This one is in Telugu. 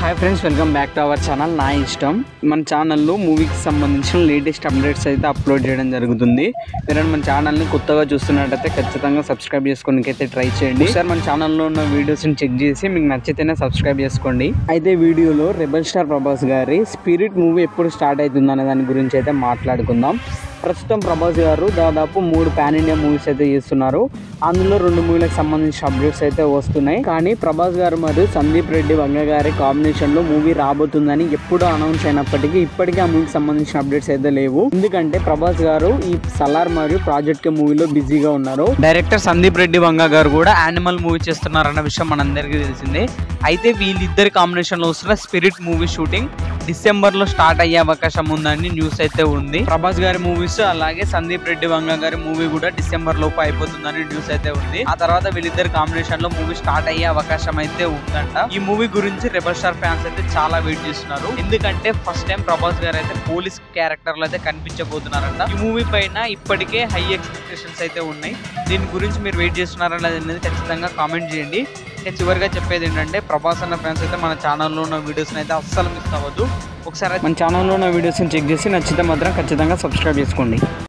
hi friends welcome back to our channel నా ఇష్టం మన ఛానల్లో మూవీకి సంబంధించిన లేటెస్ట్ అప్డేట్స్ అయితే అప్లోడ్ చేయడం జరుగుతుంది మీరు మన ఛానల్ని కొత్తగా చూస్తున్నట్టయితే ఖచ్చితంగా సబ్స్క్రైబ్ చేసుకోవడానికి అయితే ట్రై చేయండి ఒకసారి మన ఛానల్లో ఉన్న వీడియోస్ని చెక్ చేసి మీకు నచ్చితేనే సబ్స్క్రైబ్ చేసుకోండి అయితే వీడియోలో రెబల్ స్టార్ ప్రభాస్ గారి స్పిరిట్ మూవీ ఎప్పుడు స్టార్ట్ అవుతుంది అనే దాని గురించి అయితే మాట్లాడుకుందాం ప్రస్తుతం ప్రభాస్ గారు దాదాపు మూడు పాన్ ఇండియా మూవీస్ అయితే చేస్తున్నారు అందులో రెండు మూవీలకు సంబంధించిన అప్డేట్స్ అయితే వస్తున్నాయి కానీ ప్రభాస్ గారు మరియు సందీప్ రెడ్డి వంగ గారి కాంబినేషన్ లో మూవీ రాబోతుందని ఎప్పుడో అనౌన్స్ అయినప్పటికీ ఇప్పటికీ ఆ మూవీకి సంబంధించిన అప్డేట్స్ అయితే లేవు ఎందుకంటే ప్రభాస్ గారు ఈ సలార్ మరియు ప్రాజెక్ట్ కే మూవీలో బిజీగా ఉన్నారు డైరెక్టర్ సందీప్ రెడ్డి వంగ గారు కూడా యానిమల్ మూవీ చేస్తున్నారన్న విషయం మనందరికీ తెలిసిందే అయితే వీళ్ళిద్దరి కాంబినేషన్ లో వస్తున్న స్పిరిట్ మూవీ షూటింగ్ డిసెంబర్ లో స్టార్ట్ అయ్యే అవకాశం ఉందని న్యూస్ అయితే ఉంది ప్రభాస్ గారి మూవీస్ అలాగే సందీప్ రెడ్డి వంగ గారి మూవీ కూడా డిసెంబర్ లోపు అయిపోతుందని న్యూస్ అయితే ఉంది ఆ తర్వాత వీళ్ళిద్దరి కాంబినేషన్ లో మూవీ స్టార్ట్ అయ్యే అవకాశం అయితే ఉందంట ఈ మూవీ గురించి రెబల్ స్టార్ ఫ్యాన్స్ అయితే చాలా వెయిట్ చేస్తున్నారు ఎందుకంటే ఫస్ట్ టైం ప్రభాస్ గారు అయితే పోలీస్ క్యారెక్టర్ లో అయితే కనిపించబోతున్నారంట ఈ మూవీ పైన ఇప్పటికే హై ఎక్స్పెక్టేషన్స్ అయితే ఉన్నాయి దీని గురించి మీరు వెయిట్ చేస్తున్నారా అనేది ఖచ్చితంగా కామెంట్ చేయండి ఇంకా చివరిగా చెప్పేది ఏంటంటే ప్రభాస్ అన్న ఫ్యాన్స్ అయితే మన ఛానల్లో ఉన్న వీడియోస్ని అయితే అస్సలు మిస్ అవ్వద్దు ఒకసారి మన ఛానల్లో ఉన్న వీడియోస్ని చెక్ చేసి నచ్చితే మాత్రం ఖచ్చితంగా సబ్స్క్రైబ్ చేసుకోండి